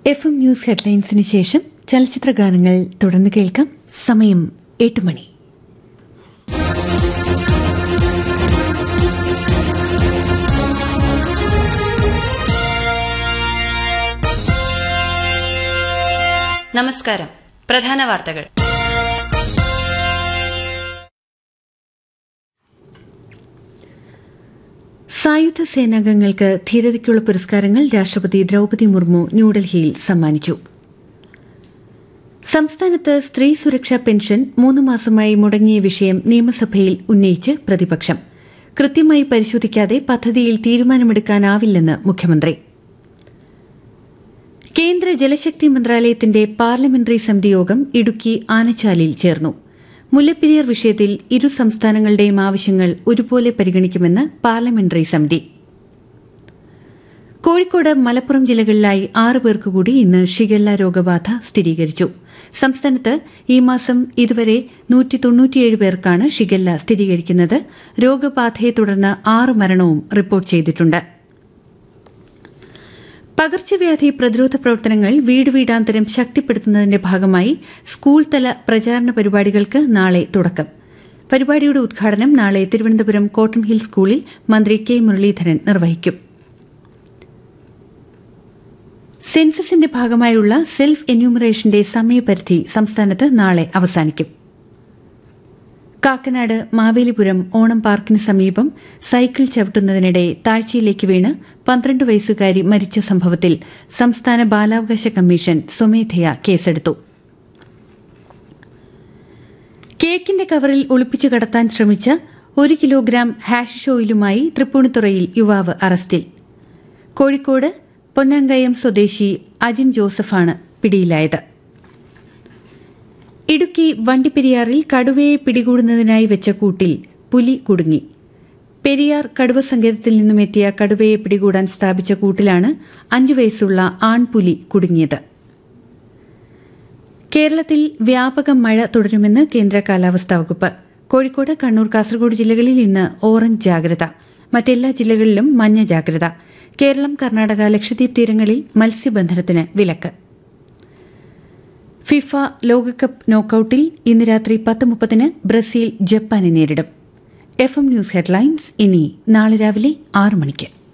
F M news ഹെഡ്ലൈൻസിന് ശേഷം ചലച്ചിത്ര ഗാനങ്ങൾ തുടർന്ന് കേൾക്കാം സമയം എട്ട് മണി നമസ്കാരം പ്രധാന വാർത്തകൾ സായുധ സേനാംഗങ്ങൾക്ക് ധീരതയ്ക്കുള്ള പുരസ്കാരങ്ങൾ രാഷ്ട്രപതി ദ്രൌപതി മുർമു ന്യൂഡൽഹിയിൽ സമ്മാനിച്ചു സംസ്ഥാനത്ത് സ്ത്രീ സുരക്ഷാ പെൻഷൻ മൂന്ന് മാസമായി മുടങ്ങിയ വിഷയം നിയമസഭയിൽ ഉന്നയിച്ച് പ്രതിപക്ഷം കൃത്യമായി പരിശോധിക്കാതെ പദ്ധതിയിൽ തീരുമാനമെടുക്കാനാവില്ലെന്ന് മുഖ്യമന്ത്രി കേന്ദ്ര ജലശക്തി മന്ത്രാലയത്തിന്റെ പാർലമെന്ററി സമിതി യോഗം ഇടുക്കി ആനച്ചാലിൽ ചേർന്നു മുല്ലപ്പെരിയാർ വിഷയത്തിൽ ഇരു സംസ്ഥാനങ്ങളുടെയും ആവശ്യങ്ങൾ ഒരുപോലെ പരിഗണിക്കുമെന്ന് പാർലമെന്ററി സമിതി കോഴിക്കോട് മലപ്പുറം ജില്ലകളിലായി ആറ് പേർക്ക് കൂടി ഇന്ന് ഷിഗല്ല രോഗബാധ സ്ഥിരീകരിച്ചു സംസ്ഥാനത്ത് ഈ മാസം ഇതുവരെ നൂറ്റി തൊണ്ണൂറ്റിയേഴ് പേർക്കാണ് ഷിഗല്ല സ്ഥിരീകരിക്കുന്നത് രോഗബാധയെ തുടർന്ന് ആറ് മരണവും റിപ്പോർട്ട് ചെയ്തിട്ടുണ്ട് പകർച്ചവ്യാധി പ്രതിരോധ പ്രവർത്തനങ്ങൾ വീട് വീടാന്തരം ശക്തിപ്പെടുത്തുന്നതിന്റെ ഭാഗമായി സ്കൂൾ തല പ്രചാരണ പരിപാടികൾക്ക് നാളെ തുടക്കം പരിപാടിയുടെ ഉദ്ഘാടനം നാളെ തിരുവനന്തപുരം കോട്ടൺ ഹിൽ സ്കൂളിൽ മന്ത്രി കെ മുരളീധരൻ നിർവഹിക്കും സെൻസസിന്റെ ഭാഗമായുള്ള സെൽഫ് എന്യൂമറേഷന്റെ സമയപരിധി സംസ്ഥാനത്ത് നാളെ അവസാനിക്കും കാക്കനാട് മാവേലിപുരം ഓണം പാർക്കിന് സമീപം സൈക്കിൾ ചവിട്ടുന്നതിനിടെ താഴ്ചയിലേക്ക് വീണ് പന്ത്രണ്ട് വയസ്സുകാരി മരിച്ച സംഭവത്തിൽ സംസ്ഥാന ബാലാവകാശ കമ്മീഷൻ സ്വമേധയാ കേസെടുത്തു കേക്കിന്റെ കവറിൽ ഒളിപ്പിച്ചു കടത്താൻ ശ്രമിച്ച ഒരു കിലോഗ്രാം ഹാഷിഷ് ഓയിലുമായി തൃപ്പൂണിത്തുറയിൽ യുവാവ് അറസ്റ്റിൽ കോഴിക്കോട് പൊന്നങ്കയം സ്വദേശി അജിൻ ജോസഫാണ് പിടിയിലായത് ഇടുക്കി വണ്ടിപ്പെരിയാറിൽ കടുവയെ പിടികൂടുന്നതിനായി വെച്ച കൂട്ടിൽ പുലി കുടുങ്ങി പെരിയാർ കടുവ സങ്കേതത്തിൽ നിന്നും എത്തിയ കടുവയെ പിടികൂടാൻ സ്ഥാപിച്ച കൂട്ടിലാണ് അഞ്ചു വയസ്സുള്ള ആൺപുലി കുടുങ്ങിയത് കേരളത്തിൽ വ്യാപക മഴ തുടരുമെന്ന് കേന്ദ്ര കാലാവസ്ഥാ വകുപ്പ് കോഴിക്കോട് കണ്ണൂർ കാസർഗോഡ് ജില്ലകളിൽ ഇന്ന് ഓറഞ്ച് ജാഗ്രത മറ്റെല്ലാ ജില്ലകളിലും മഞ്ഞ ജാഗ്രത കേരളം കർണാടക ലക്ഷദ്വീപ് തീരങ്ങളിൽ മത്സ്യബന്ധനത്തിന് വിലക്ക് ഫിഫ ലോകകപ്പ് നോക്കൌട്ടിൽ ഇന്ന് രാത്രി പത്ത് മുപ്പതിന് ബ്രസീൽ ജപ്പാനെ നേരിടും എഫ് എം ന്യൂസ് ഹെഡ്ലൈൻസ് ഇനി നാളെ രാവിലെ ആറ് മണിക്ക്